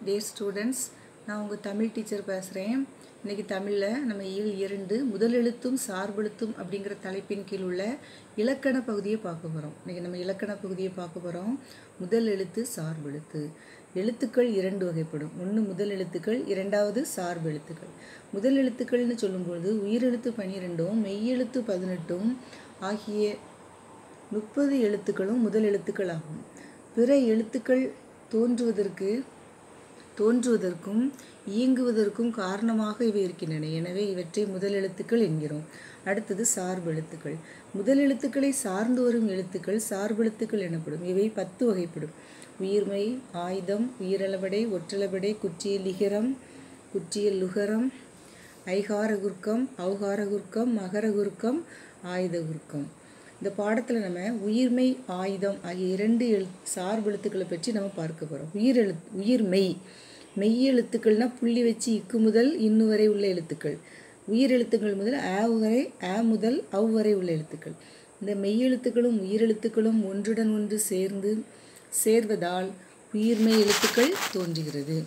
dare students நான் உங்கள் Tamil teacher பேசுகிறேன் இன்றைக்கி தமிழில் நம்ம இயல் இரண்டு முதலெழுத்தும் சார்பெழுத்தும் அப்படிங்கிற தலைப்பின் கீழ் உள்ள இலக்கண பகுதியை பார்க்க போகிறோம் இன்றைக்கி நம்ம இலக்கண பகுதியை பார்க்க போகிறோம் முதல் எழுத்து சார்பெழுத்து எழுத்துக்கள் இரண்டு வகைப்படும் ஒன்று முதல் எழுத்துக்கள் இரண்டாவது சார்பு எழுத்துக்கள் முதல் எழுத்துக்கள்னு சொல்லும்போது உயிரெழுத்து பன்னிரெண்டும் மெய்யெழுத்து பதினெட்டும் ஆகிய முப்பது எழுத்துக்களும் முதல் எழுத்துக்கள் ஆகும் பிற எழுத்துக்கள் தோன்றுவதற்கு தோன்றுவதற்கும் இயங்குவதற்கும் காரணமாக இவை இருக்கின்றன எனவே இவற்றை முதல் எழுத்துக்கள் என்கிறோம் அடுத்தது சார்பு எழுத்துக்கள் முதல் எழுத்துக்களை சார்ந்து வரும் எழுத்துக்கள் சார்பெழுத்துக்கள் எனப்படும் இவை பத்து வகைப்படும் உயிர்மை ஆயுதம் உயிரளபடை ஒற்றளபடை குற்றியல் லிகரம் குற்றியல் லுகரம் ஐகார குர்க்கம் ஔகார குர்க்கம் மகர குர்க்கம் ஆயுத குர்க்கம் இந்த பாடத்தில் நம்ம உயிர்மெய் ஆயுதம் ஆகிய இரண்டு எழு சார்பெழுத்துக்களை பற்றி நம்ம பார்க்க போகிறோம் உயிரெழுத்து உயிர்மெய் மெய் எழுத்துக்கள்னா புள்ளி வச்சு இக்கு முதல் இன்னு வரை உள்ள எழுத்துக்கள் உயிர் எழுத்துக்கள் முதல் ஆ வரை ஆ முதல் அவ் வரை உள்ள எழுத்துக்கள் இந்த மெய் எழுத்துக்களும் உயிரெழுத்துக்களும் ஒன்றுடன் ஒன்று சேர்ந்து சேர்வதால் உயிர்மெய் எழுத்துக்கள் தோன்றுகிறது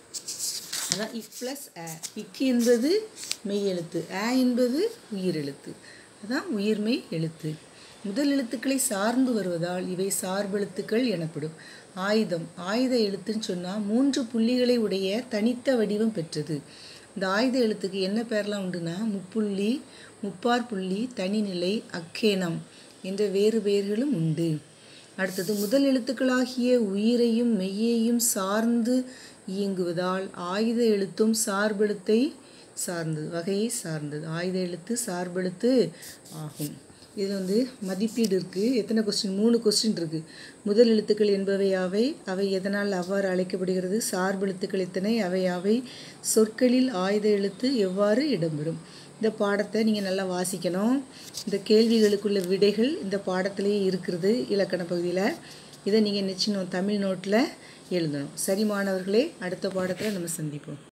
அதான் இக் ப்ளஸ் ஆ இக்கு என்பது மெய் எழுத்து ஆ என்பது உயிரெழுத்து அதான் உயிர்மெய் எழுத்து முதல் எழுத்துக்களை சார்ந்து வருவதால் இவை சார்பெழுத்துக்கள் எனப்படும் ஆயுதம் ஆயுத எழுத்துன்னு சொன்னால் மூன்று புள்ளிகளை உடைய தனித்த வடிவம் பெற்றது இந்த ஆயுத எழுத்துக்கு என்ன பேர்லாம் உண்டுன்னா முப்புள்ளி முப்பார் புள்ளி தனிநிலை அக்கேனம் என்ற வேறு பெயர்களும் உண்டு அடுத்தது முதல் எழுத்துக்களாகிய உயிரையும் மெய்யையும் சார்ந்து இயங்குவதால் ஆயுத எழுத்தும் சார்பெழுத்தை சார்ந்தது வகையை சார்ந்தது ஆயுத எழுத்து சார்பெழுத்து ஆகும் இது வந்து மதிப்பீடு இருக்குது எத்தனை கொஸ்டின் மூணு கொஸ்டின் இருக்குது முதல் எழுத்துக்கள் என்பவை யாவை அவை எதனால் அவ்வாறு அழைக்கப்படுகிறது சார்பெழுத்துக்கள் எத்தனை அவை யாவை சொற்களில் ஆயுத எழுத்து எவ்வாறு இடம்பெறும் இந்த பாடத்தை நீங்கள் நல்லா வாசிக்கணும் இந்த கேள்விகளுக்குள்ள விடைகள் இந்த பாடத்திலேயே இருக்கிறது இலக்கண பகுதியில் இதை நீங்கள் நிச்சயம் தமிழ் நோட்டில் எழுதணும் சரி மாணவர்களே அடுத்த பாடத்தில் நம்ம சந்திப்போம்